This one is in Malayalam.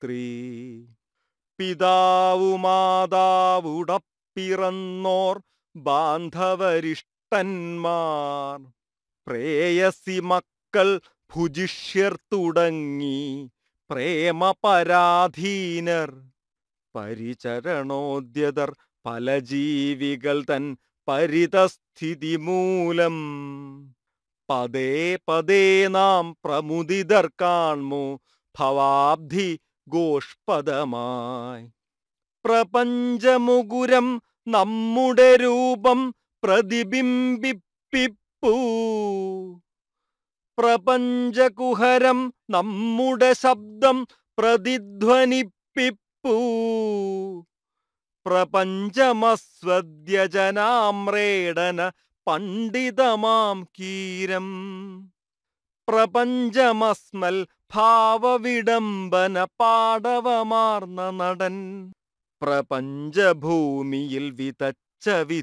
രാത്രി പിതാവു മാതാവുടപ്പിറന്നോർ ബാന്ധവരിഷ്ടന്മാർ പ്രേയസി മക്കൾ ഭുജിഷ്യർ തുടങ്ങി പ്രേമപരാധീനർ പരിചരണോദ്യതർ പല ജീവികൾ തൻ പരിതസ്ഥിതി മൂലം പതേ പതേ നാം പ്രമുദിതർ കാൺമു ഭവാബ്ധി ഗോഷ്പദമായി പ്രപഞ്ചമുകുരം നമ്മുടെ രൂപം പ്രതിബിംബിപ്പിപ്പൂ പ്രപഞ്ചകുഹരം നമ്മുടെ ശബ്ദം പ്രതിധ്വനിപ്പിപ്പൂ പ്രപഞ്ചമസ്വദ്യജനാമ്രേടന പണ്ഡിതമാം കീരം പ്രപഞ്ചമസ്മൽ ഭാവവിഡംബന പാടവമാർന്ന നടൻ പ്രപഞ്ചഭൂമിയിൽ വിതച്ച